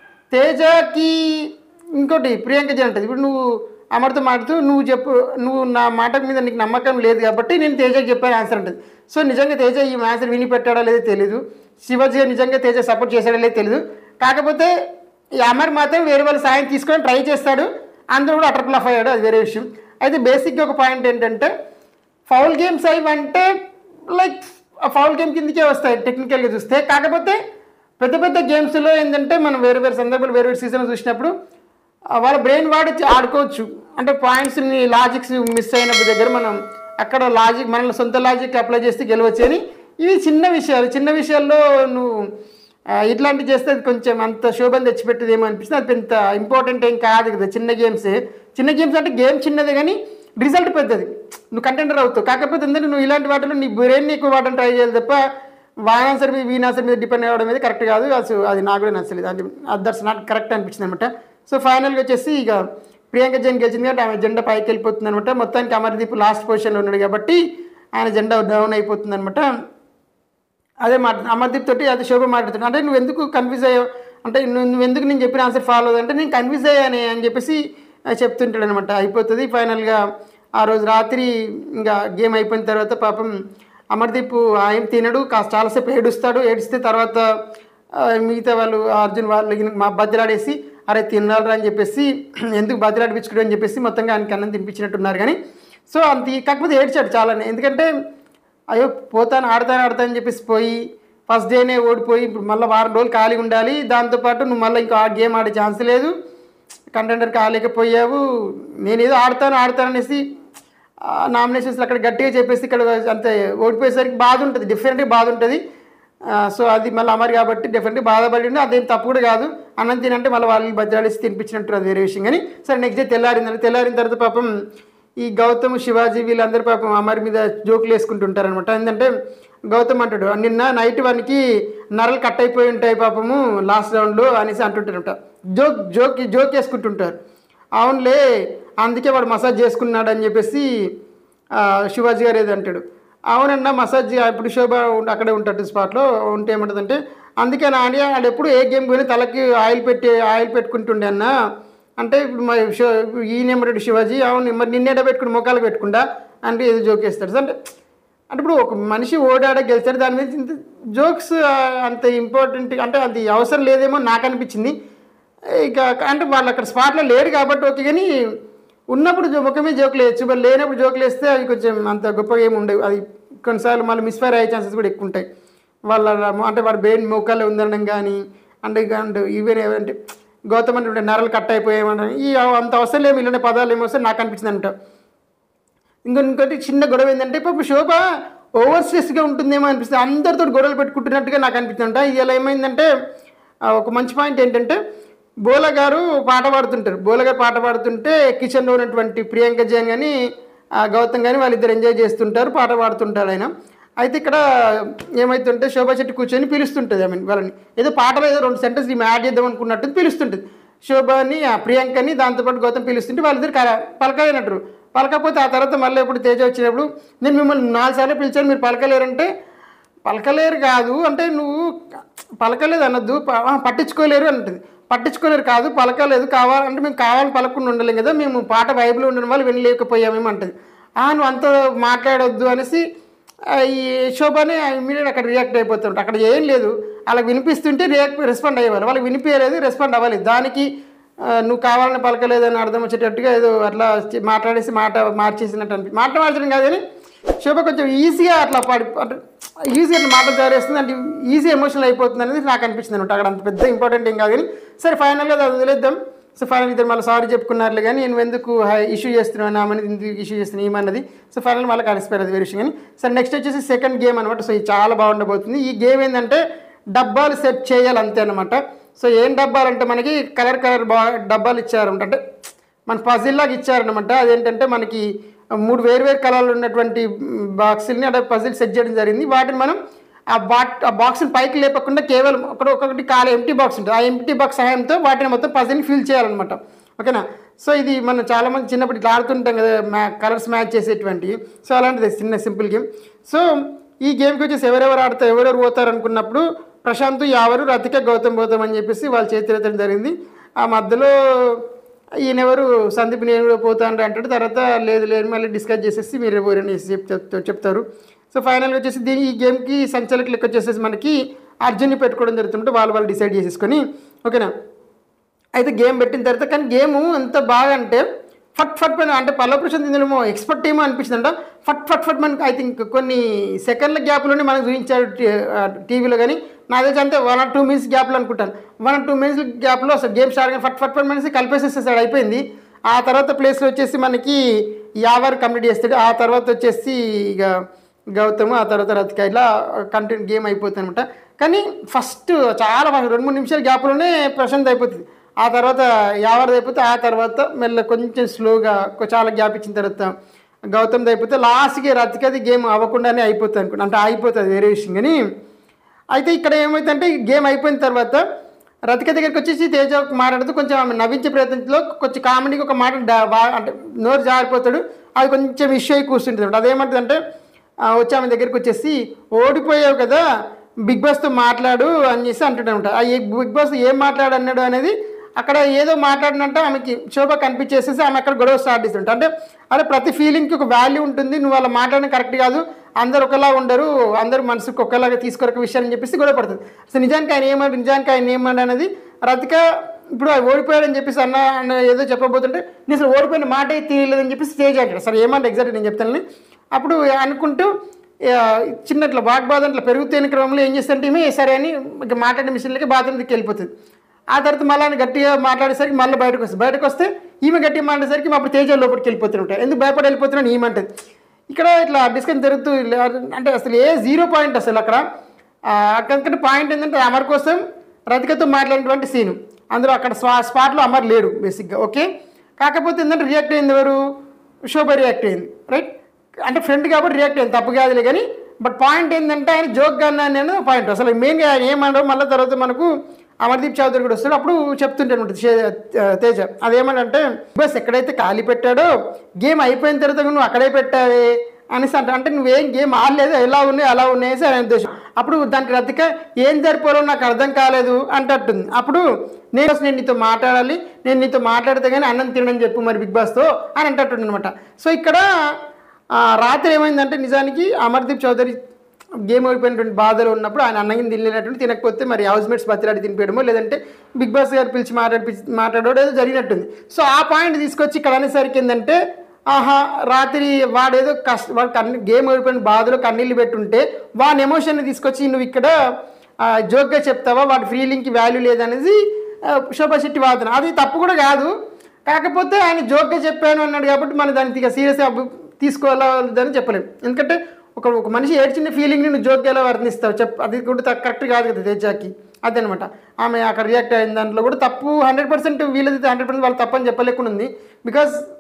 తేజకి ఇంకోటి ప్రియాంక జన్ అంటది ఇప్పుడు నువ్వు అమర్తో మాట్లాడుతూ నువ్వు చెప్పు నువ్వు నా మాట మీద నీకు నమ్మకం లేదు కాబట్టి నేను తేజకి చెప్పాను ఆన్సర్ ఉంటుంది సో నిజంగా తేజ ఈ ఆన్సర్ విని పెట్టాడో లేదో తెలియదు శివాజీ గారు నిజంగా తేజ సపోర్ట్ చేశాడో లేదో తెలియదు కాకపోతే ఈ అమర్ మాత్రం వేరే వాళ్ళ సాయం తీసుకొని ట్రై చేస్తాడు అందరూ కూడా అటర్ ప్లఫ్ అయ్యాడు అది వేరే విషయం అయితే బేసిక్గా ఒక పాయింట్ ఏంటంటే ఫౌల్ గేమ్స్ అవి అంటే లైక్ ఫౌల్ గేమ్ కిందకే వస్తాయి టెక్నికల్గా చూస్తే కాకపోతే పెద్ద పెద్ద గేమ్స్లో ఏంటంటే మనం వేరు వేరు సందర్భాలు వేరు వేరు సీజన్ చూసినప్పుడు ఆ, వాళ్ళ బ్రెయిన్ వాడి ఆడుకోవచ్చు అంటే పాయింట్స్ని లాజిక్స్ మిస్ అయినప్పుడు దగ్గర మనం అక్కడ లాజిక్ మన సొంత లాజిక్ అప్లై చేస్తే గెలవచ్చు అని ఇవి చిన్న విషయాలు చిన్న విషయాల్లో నువ్వు ఆ, ఇట్లాంటివి చేస్తే అది కొంచెం అంత శోభను తెచ్చిపెట్టేదేమో అనిపిస్తుంది అది పెద్ద ఇంపార్టెంట్ ఏం కాదు కదా చిన్న గేమ్స్ చిన్న గేమ్స్ అంటే గేమ్ చిన్నదే కానీ రిజల్ట్ పెద్దది నువ్వు కంటెంటర్ అవుతావు కాకపోతే ఏంటంటే నువ్వు ఇలాంటి వాటిలో నీ బ్రెయిన్ ఎక్కువ వాడడం ట్రై చేయాలి తప్ప వాన్ ఆన్సర్ మీద వీన్ ఆన్సర్ మీద డిపెండ్ అవ్వడం అనేది కరెక్ట్ కాదు అసలు అది నాకు కూడా నచ్చలేదు అది దట్స్ నాట్ కరెక్ట్ అనిపించింది అనమాట సో ఫైనల్గా వచ్చేసి ఇక ప్రియాంక జైన్ గెలిచింది కాబట్టి ఆమె జెండా పైకి వెళ్ళిపోతుంది అనమాట మొత్తానికి అమర్దీప్ లాస్ట్ పొజిషన్లో ఉన్నాడు కాబట్టి ఆయన జెండా డౌన్ అయిపోతుంది అనమాట అదే మాట అమర్దీప్ తోటి అది శోభ మాట్లాడుతున్నాడు అంటే నువ్వు ఎందుకు కన్ఫ్యూజ్ అయ్యావు అంటే నువ్వు నువ్వు ఎందుకు నేను చెప్పిన ఆన్సర్ ఫాలో అంటే నేను కన్ఫ్యూజ్ అయ్యాను అని చెప్పేసి ఆ, చెప్తుంటాడు అనమాట అయిపోతుంది ఫైనల్గా ఆ రోజు రాత్రి ఇంకా గేమ్ అయిపోయిన తర్వాత పాపం అమర్దీప్ ఆయన తినడు కాస్త చాలాసేపు ఏడుస్తాడు ఏడిస్తే తర్వాత ఆ, మిగతా వాళ్ళు అర్జున్ వాళ్ళు ఈయనకి మా బతిలాడేసి అరే తినాలరా అని చెప్పేసి ఎందుకు బతిలాడిపించుకోడు అని చెప్పేసి మొత్తంగా ఆయనకి అన్నం తినిపించినట్టున్నారు కానీ సో అంత కాకపోతే ఏడ్చాడు చాలానే ఎందుకంటే అయ్యో పోతాను ఆడతాను ఆడతాను అని చెప్పేసి పోయి ఫస్ట్ డేనే ఓడిపోయి ఇప్పుడు మళ్ళీ వారం రోజులు ఖాళీ ఉండాలి దాంతోపాటు నువ్వు మళ్ళీ ఇంకా ఆ గేమ్ ఆడే ఛాన్స్ లేదు కంటెండర్ కాలేకపోయావు నేను ఏదో ఆడతాను ఆడతాను అనేసి నామినేషన్స్ అక్కడ గట్టిగా చెప్పేసి ఇక్కడ అంతే ఓడిపోయేసరికి బాధ ఉంటుంది డిఫరెంట్గా బాధ ఉంటుంది సో అది మళ్ళీ అమరు కాబట్టి డెఫినెట్గా బాధపడి ఉండి అదేం తప్పు కూడా కాదు అన్నం తినంటే మళ్ళీ వాళ్ళు బజ్జాడేసి తినిపించినట్టు అది వేరే విషయం కానీ సరే నెక్స్ట్ డే తెల్లారిందని తెల్లారిన తర్వాత పాపం ఈ గౌతమ్ శివాజీ వీళ్ళందరూ పాపం అమర్ మీద జోకులు వేసుకుంటుంటారు అనమాట ఏంటంటే గౌతమ్ అంటాడు నిన్న నైట్ వానికి నరలు కట్ అయిపోయి ఉంటాయి పాపము లాస్ట్ రౌండ్లో అనేసి అంటుంటారట జోక్ జోక్ జోక్ వేసుకుంటుంటారు అవునులే అందుకే వాడు మసాజ్ చేసుకున్నాడు అని చెప్పేసి ఆ, శివాజీ గారు ఏదో అంటాడు అవునన్నా మసాజ్ ఇప్పుడు శోభ ఉంట- అక్కడే ఉంటాడు స్పాట్లో ఉంటే ఏమంటుందంటే అందుకే నా అని వాడు ఎప్పుడు ఏ గేమ్ పోయినా తలకి ఆయిల్ పెట్టి ఆయిల్ పెట్టుకుంటుండే అన్న అంటే ఇప్పుడు మరి షో ఈయన ఏమంటాడు శివాజీ అవును మరి నిన్నేట పెట్టుకుని ముఖాలకు పెట్టుకుంటా అంటే ఏదో జోక్ వేస్తాడు అంటే అంటే ఇప్పుడు ఒక మనిషి ఓడాడ గెలిచాడు దాని మీద ఇంత జోక్స్ అంత ఇంపార్టెంట్ అంటే అది అవసరం లేదేమో నాకు అనిపించింది ఇక అంటే వాళ్ళు అక్కడ స్పాట్లో లేరు కాబట్టి ఓకే కానీ ఉన్నప్పుడు జో- ముఖమే జోకులు వేయచ్చు మరి లేనప్పుడు జోకులు వేస్తే అవి కొంచెం అంత గొప్పగా ఏమి ఉండవు అది కొన్నిసార్లు మళ్ళీ మిస్ఫైర్ అయ్యే ఛాన్సెస్ కూడా ఎక్కువ ఉంటాయి వాళ్ళ అంటే వాడి బ్రెయిన్ మోకాల్లో ఉందనడం కానీ అంటే అండ్ ఈవెన్ ఏమంటే గౌతమ్ అంటే నరలు కట్ అయిపోయామని ఈ అంత అవసరం లేము ఇలాంటి పదాలు ఏమో వస్తే నాకు అనిపించింది అంట ఇంకో ఇంకోటి చిన్న గొడవ ఏంటంటే పాప శోభ ఓవర్ స్ట్రెస్గా ఉంటుందేమో అనిపిస్తుంది అందరితో గొడవలు పెట్టుకుంటున్నట్టుగా నాకు అనిపిస్తుంట ఇది ఎలా ఏమైందంటే ఆ, ఒక మంచి పాయింట్ ఏంటంటే బోల గారు పాట పాడుతుంటారు బోల గారు పాట పాడుతుంటే కిచెన్లో ఉన్నటువంటి ప్రియాంక జైన్ కానీ ఆ గౌతమ్ కానీ వాళ్ళిద్దరు ఎంజాయ్ చేస్తుంటారు పాట పాడుతుంటారు ఆయన అయితే ఇక్కడ ఏమైతుంటే శోభా శెట్టి కూర్చొని పిలుస్తుంటుంది ఐ మీన్ వాళ్ళని ఏదో పాటలో ఏదో రెండు సెంటెన్స్ ఈమె యాడ్ చేద్దాం అనుకున్నట్టు పిలుస్తుంటుంది శోభని ఆ ప్రియాంకని దాంతోపాటు గౌతమ్ పిలుస్తుంటే వాళ్ళిద్దరు కల- పలకలేనట్టు పలకపోతే ఆ తర్వాత మళ్ళీ ఎప్పుడు తేజ వచ్చినప్పుడు నేను మిమ్మల్ని నాలుగు సార్లు పిలిచాను మీరు పలకలేరంటే పలకలేరు కాదు అంటే నువ్వు పలకలేదు అనొద్దు ప- ఆ, పట్టించుకోలేరు అంటుంది పట్టించుకోలేరు కాదు పలకలేదు కావాలంటే మేము కావాలని పలకుండా ఉండలేం కదా మేము పాట వైపులో ఉండడం వల్ల వినలేకపోయామేమో అంటుంది ఆ నువ్వు అంత మాట్లాడొద్దు అనేసి ఆ, ఈ శోభనే ఇమీడియట్ అక్కడ రియాక్ట్ అయిపోతుంటారు అక్కడ ఏం లేదు అలా వినిపిస్తుంటే రియాక్ట్ రెస్పాండ్ అయ్యేవారు వాళ్ళకి వినిపించలేదు రెస్పాండ్ అవ్వలేదు దానికి ఆ, నువ్వు కావాలని పలకలేదని అర్థం వచ్చేటట్టుగా ఏదో అట్లా చి- మాట్లాడేసి మాట మార్చేసినట్టు అనిపి మాట మార్చడం కాదు కానీ శోభ కొంచెం ఈజీగా అట్లా పడి అంటే ఈజీగా అట్లా మాట జారేస్తుంది అంటే ఈజీ ఎమోషనల్ అయిపోతుంది అనేది నాకు అనిపించింది అనమాట అక్కడ అంత పెద్ద ఇంపార్టెంట్ ఏం కాదు కానీ సరే ఫైనల్గా అది వదిలేద్దాం సో ఫైనల్ ఇద్దరు మళ్ళీ సారీ చెప్పుకున్నారులే కానీ నేను ఎందుకు ఇష్యూ చేస్తున్నాను ఆమె ఎందుకు ఇష్యూ చేస్తున్నాను ఏమన్నది సో ఫైనల్ మళ్ళీ కలిసిపోయారు అది వేరే విషయం కానీ సరే నెక్స్ట్ వచ్చేసి సెకండ్ గేమ్ అనమాట సో ఇది చాలా బాగుండబోతుంది ఈ గేమ్ ఏంటంటే డబ్బాలు సెట్ చేయాలి అంతే అనమాట సో ఏం డబ్బాలు అంటే మనకి కలర్ కలర్ బా డబ్బాలు ఇచ్చారనమాట అంటే మన పజిల్ లాగా ఇచ్చారనమాట అదేంటంటే మనకి మూడు వేరు వేరు కలర్లు ఉన్నటువంటి బాక్సుల్ని అంటే పజిల్ సెట్ చేయడం జరిగింది వాటిని మనం ఆ బాట్ ఆ బాక్స్ని పైకి లేపకుండా కేవలం ఒకటి ఒక్కొక్కటి కాలు ఎంటీ బాక్స్ ఉంటుంది ఆ ఎంటీ బాక్స్ సహాయంతో వాటిని మొత్తం పజిల్ని ఫిల్ చేయాలన్నమాట ఓకేనా సో ఇది మనం చాలామంది చిన్నప్పుడు ఇట్లా ఆడుతుంటాం కదా మ్యా కలర్స్ మ్యాచ్ చేసేటువంటివి సో అలాంటిది చిన్న సింపుల్ గేమ్ సో ఈ గేమ్కి వచ్చేసి ఎవరెవరు ఆడతారు ఎవరెవరు పోతారు అనుకున్నప్పుడు ప్రశాంత్ యావరు రతిక గౌతమ్ గౌతమ్ అని చెప్పేసి వాళ్ళు చేతిరెత్తడం జరిగింది ఆ మధ్యలో ఈయనెవరు సందీప్ నేను కూడా పోతాను అంటాడు తర్వాత లేదు లేదు మళ్ళీ డిస్కస్ చేసేసి మీరు ఎవరైనా చెప్ చెప్తా- చెప్తారు సో ఫైనల్గా వచ్చేసి దీని ఈ గేమ్కి సంచలక లెక్క వచ్చేసేసి మనకి అర్జున్ని పెట్టుకోవడం జరుగుతుంటే వాళ్ళు వాళ్ళు డిసైడ్ చేసేసుకొని ఓకేనా అయితే గేమ్ పెట్టిన తర్వాత కానీ గేమ్ ఎంత బాగా అంటే ఫట్ ఫట్ పని అంటే పల్లవ ప్రశాంత్ ఇందులో ఎక్స్పర్ట్ ఏమో అనిపించింది అంట ఫట్ ఫట్ ఫట్ మనకి ఐ థింక్ కొన్ని సెకండ్ల గ్యాప్లోనే మనకు చూపించాడు టీవీలో కానీ నా తెలిసి అంతే వన్ ఆర్ టూ మినిట్స్ గ్యాప్లో అనుకుంటాను వన్ ఆర్ టూ మినిట్స్ గ్యాప్లో అసలు గేమ్ స్టార్ట్ కానీ ఫట్ ఫట్ ఫట్ మనిషి కలిపేసేసాడు అయిపోయింది ఆ తర్వాత ప్లేస్లో వచ్చేసి మనకి యావర్ కంప్లీట్ చేస్తాడు ఆ తర్వాత వచ్చేసి ఇక గౌతమ్ ఆ తర్వాత రతిక ఇలా కంటిన్యూ గేమ్ అయిపోతుంది అనమాట కానీ ఫస్ట్ చాలా ఫస్ట్ రెండు మూడు నిమిషాల గ్యాప్లోనే ప్రశాంత్ అయిపోతుంది ఆ తర్వాత యావర్ అయిపోతే ఆ తర్వాత మెల్ల కొంచెం స్లోగా కొ- చాలా గ్యాప్ ఇచ్చిన తర్వాత గౌతమ్ది అయిపోతే లాస్ట్కి రతికది గేమ్ అవ్వకుండానే అయిపోతుంది అనుకుంటా అంటే అయిపోతుంది వేరే విషయం కానీ అయితే ఇక్కడ ఏమైందంటే ఈ గేమ్ అయిపోయిన తర్వాత రతిక దగ్గరికి వచ్చేసి తేజ మాట్లాడుతూ కొంచెం ఆమె నవ్వించే ప్రయత్నంలో కొంచెం కామెడీకి ఒక మాట డా- బా- అంటే నోరు జారిపోతాడు అది కొంచెం ఇష్యూ అయి కూర్చుంటుంది అదేమంటుందంటే ఆ, వచ్చి ఆమె దగ్గరికి వచ్చేసి ఓడిపోయావు కదా బిగ్ బాస్తో మాట్లాడు అని చేసి అంటున్నాడు ఆ ఏ- బిగ్ బాస్ ఏం మాట్లాడు అన్నాడు అనేది అక్కడ ఏదో మాట్లాడినంటే ఆమెకి శోభ కనిపించేసేసి ఆమె అక్కడ గొడవ స్టార్ట్ చేస్తుంట అంటే అదే ప్రతి ఫీలింగ్కి ఒక వాల్యూ ఉంటుంది నువ్వు అలా మాట్లాడడం కరెక్ట్ కాదు అందరు ఒకలా ఉండరు అందరూ మనసుకు ఒకలాగా తీసుకోరక విషయాన్ని చెప్పేసి గొడవ పడుతుంది అసలు నిజానికి ఆయన ఏమంటారు నిజానికి ఆయన ఏమన్నాడు అనేది రతిక ఇప్పుడు ఆయన ఓడిపోయాడని చెప్పేసి అన్న అన్న ఏదో చెప్పబోతుంటే నేను అసలు ఓడిపోయిన మాట తెలియలేదని చెప్పేసి స్టేజ్ అంటాడు సరే ఏమంటే ఎగ్జాక్ట్ నేను చెప్తాను అప్పుడు అనుకుంటూ ఆ, చిన్న ఇట్లా వాగ్బాదం ఇట్లా పెరుగుతున్న క్రమంలో ఏం చేస్తుంటే ఈమె సరే అని ఇక మాట్లాడే మిషన్లకి బాత్రూమ్ దిక్కి వెళ్ళిపోతుంది ఆ తర్వాత మళ్ళీ ఆయన గట్టిగా మాట్లాడేసరికి మళ్ళీ బయటకు వస్తుంది బయటకు వస్తే ఈమె గట్టిగా మాట్లాడేసరికి మా అప్పుడు తేజ లోపలికి వెళ్ళిపోతుంటాయి ఎందుకు భయపడి వెళ్ళిపోతున్నాను ఈమె అంటది ఇక్కడ ఇట్లా డిస్కషన్ జరుగుతూ ఇలా అంటే అసలు ఏ జీరో పాయింట్ అసలు అక్కడ అక్కడ పాయింట్ ఏంటంటే అమర్ కోసం రతికతో మాట్లాడినటువంటి సీను అందులో అక్కడ స్వా స్పాట్లో అమర్ లేడు బేసిక్గా ఓకే కాకపోతే ఏంటంటే రియాక్ట్ అయింది ఎవరు శోభ రియాక్ట్ అయింది రైట్ అంటే ఫ్రెండ్ కాబట్టి రియాక్ట్ అయింది తప్పు కాదులే కానీ బట్ పాయింట్ ఏంటంటే ఆయన జోక్ గా నేను పాయింట్ అసలు మెయిన్గా ఆయన ఏమన్నాడో మళ్ళీ తర్వాత మనకు అమర్దీప్ చౌదరి కూడా వస్తాడు అప్పుడు చెప్తుంటే అనమాట తేజ అదేమనంటే బస్ ఎక్కడైతే ఖాళీ పెట్టాడో గేమ్ అయిపోయిన తర్వాత నువ్వు అక్కడే పెట్టావే అనేసి అంటే అంటే నువ్వేం గేమ్ ఆడలేదు ఎలా ఉన్నాయి అలా ఉన్నాయి అని ఉద్దేశం అప్పుడు దానికి రతిక ఏం జరిపోలో నాకు అర్థం కాలేదు అంటట్టుంది అప్పుడు నేను అసలు నేను నీతో మాట్లాడాలి నేను నీతో మాట్లాడితే కానీ అన్నం తినని చెప్పు మరి బిగ్ బాస్తో అని అంటట్టుంది అనమాట సో ఇక్కడ ఆ, రాత్రి ఏమైందంటే నిజానికి అమర్దీప్ చౌదరి గేమ్ ఓడిపోయినటువంటి బాధలు ఉన్నప్పుడు ఆయన అన్నం తినలేనటువంటి తినకపోతే మరి హౌస్ మేట్స్ బతిలాడి తినిపించడమో లేదంటే బిగ్ బాస్ గారు పిలిచి మాట్లాడి మాట్లాడడం ఏదో జరిగినట్టుంది సో ఆ పాయింట్ తీసుకొచ్చి ఇక్కడ అనేసరికి ఏంటంటే ఆహా రాత్రి వాడేదో కష్ట వాడు కన్ను గేమ్ ఓడిపోయిన బాధలో కన్నీళ్ళు పెట్టుంటే వాని ఎమోషన్ని తీసుకొచ్చి నువ్వు ఇక్కడ ఆ, జోక్గా చెప్తావా వాడి ఫీలింగ్కి వాల్యూ లేదనేది ఆ, శోభా శెట్టి వాదన అది తప్పు కూడా కాదు కాకపోతే ఆయన జోక్గా చెప్పాను అన్నాడు కాబట్టి మనం దానికి ఇక సీరియస్గా తీసుకోవాలని చెప్పలేము ఎందుకంటే ఒక ఒక మనిషి ఏడ్చిన ఫీలింగ్ని నువ్వు జోక్గా ఎలా వర్ణిస్తావు చెప్ అది కూడా కరెక్ట్ కాదు కదా తేజాకి అదనమాట ఆమె అక్కడ రియాక్ట్ అయిన దాంట్లో కూడా తప్పు హండ్రెడ్ పర్సెంట్ వీళ్ళది హండ్రెడ్ పర్సెంట్ వాళ్ళు తప్పని చెప్పలేకుండా ఉంది బికాస్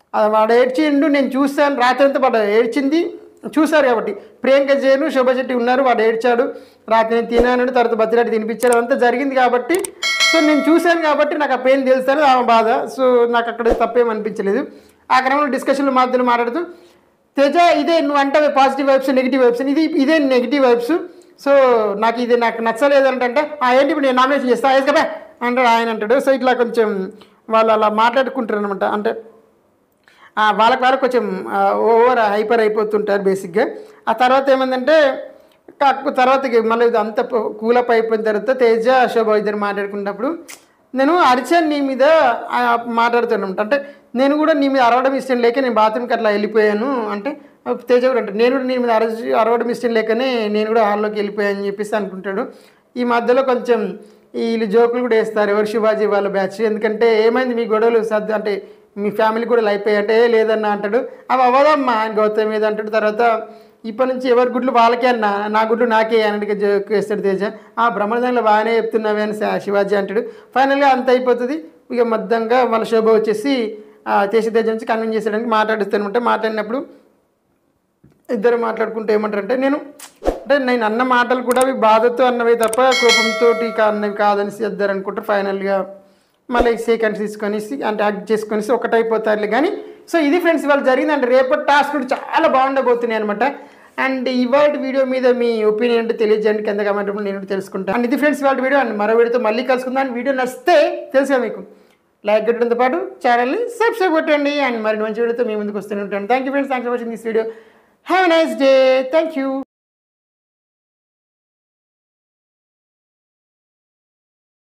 అది వాడు ఏడ్చిండు నేను చూశాను రాత్రి అంతా వాడు ఏడ్చింది చూశారు కాబట్టి ప్రియాంక జైను శోభా శెట్టి ఉన్నారు వాడు ఏడ్చాడు రాత్రి నేను తినాను తర్వాత బతిరాటి తినిపించాడు అదంతా జరిగింది కాబట్టి సో నేను చూశాను కాబట్టి నాకు ఆ పెయిన్ తెలుస్తాను ఆ బాధ సో నాకు అక్కడ తప్పేం అనిపించలేదు ఆ క్రమంలో డిస్కషన్లు మాధ్యలో మాట్లాడుతూ తేజ ఇదే నువ్వు అంటే పాజిటివ్ వైబ్స్ నెగిటివ్ వైబ్స్ ఇది ఇదే నెగిటివ్ వైబ్స్ సో నాకు ఇది నాకు నచ్చలేదు అంటే ఆ ఏంటి ఇప్పుడు నేను నామినేషన్ చేస్తా వేసుకోబా అంటాడు ఆయన అంటాడు సో ఇట్లా కొంచెం వాళ్ళు అలా మాట్లాడుకుంటారు అనమాట అంటే ఆ, వాళ్ళకి వాళ్ళకి కొంచెం ఆ, ఓవర్ హైపర్ అయిపోతుంటారు బేసిక్గా ఆ తర్వాత ఏమైందంటే కాకపోతే తర్వాత ఇక మళ్ళీ ఇది అంత కూలప్ అయిపోయిన తర్వాత తేజ శోభ ఇద్దరు మాట్లాడుకున్నప్పుడు నేను అరిచాను నీ మీద ఆ, మాట్లాడుతున్నాను అంటే నేను కూడా నీ మీద అరవడం ఇష్టం లేక నేను బాత్రూమ్కి అట్లా వెళ్ళిపోయాను అంటే ఆ, తేజ కూడా అంటే నేను కూడా నీ మీద అరచి అరవడం ఇష్టం లేకనే నేను కూడా హాల్లోకి వెళ్ళిపోయాను అని చెప్పేసి అనుకుంటాడు ఈ మధ్యలో కొంచెం వీళ్ళు జోకులు కూడా వేస్తారు ఎవరు శివాజీ వాళ్ళ బ్యాచ్ ఎందుకంటే ఏమైంది మీ గొడవలు సర్దు అంటే మీ ఫ్యామిలీ కూడా అయిపోయాయి అంటే "ఏ, లేదన్నా అంటాడు అవి అవ్వదమ్మా ఆయన గౌతమ్ మీద అంటాడు తర్వాత ఇప్పటి నుంచి ఎవరి గుడ్లు వాళ్ళకే అన్న నా గుడ్లు నాకే అన్నట్టుగా జోక్ వేస్తాడు తేజ ఆ బ్రహ్మదంలో బాగానే చెప్తున్నావే అని శా- శివాజీ అంటాడు ఫైనల్గా అంత అయిపోతుంది ఇక మద్దంగా మన శోభ వచ్చేసి ఆ, చేసి తేజ నుంచి కన్విన్స్ చేసేయడానికి మాట్లాడిస్తానమాట మాట్లాడినప్పుడు ఇద్దరు మాట్లాడుకుంటే ఏమంటారంటే నేను అంటే నేను అన్న మాటలు కూడా అవి బాధతో అన్నవి తప్ప కోపంతో అన్నవి కాదని ఇద్దరు అనుకుంటారు ఫైనల్గా మళ్ళీ సెకండ్స్ తీసుకొని అంటే యాక్ట్ చేసుకొని ఒకటైపోతారులే కానీ సో ఇది ఫ్రెండ్స్ ఇవాళ జరిగింది అంటే రేపటి టాస్క్ కూడా చాలా బాగుండబోతున్నాయి అనమాట అండ్ ఇవాళ వీడియో మీద మీ ఒపీనియన్ అంటే తెలియజేయండి కింద కమెంట్ రూపంలో నేను కూడా తెలుసుకుంటాను అండ్ ఇది ఫ్రెండ్స్ ఇవాళ వీడియో అండ్ మరో వీడియోతో మళ్ళీ కలుసుకుందాం వీడియో నచ్చితే తెలుసా మీకు లైక్ కొట్టడంతో పాటు ఛానల్ని సబ్స్క్రైబ్ కొట్టండి అండ్ మరి మంచి వీడియోతో మీ ముందుకు వస్తూనే ఉంటాను thank you friends thanks for watching this video have nice day thank you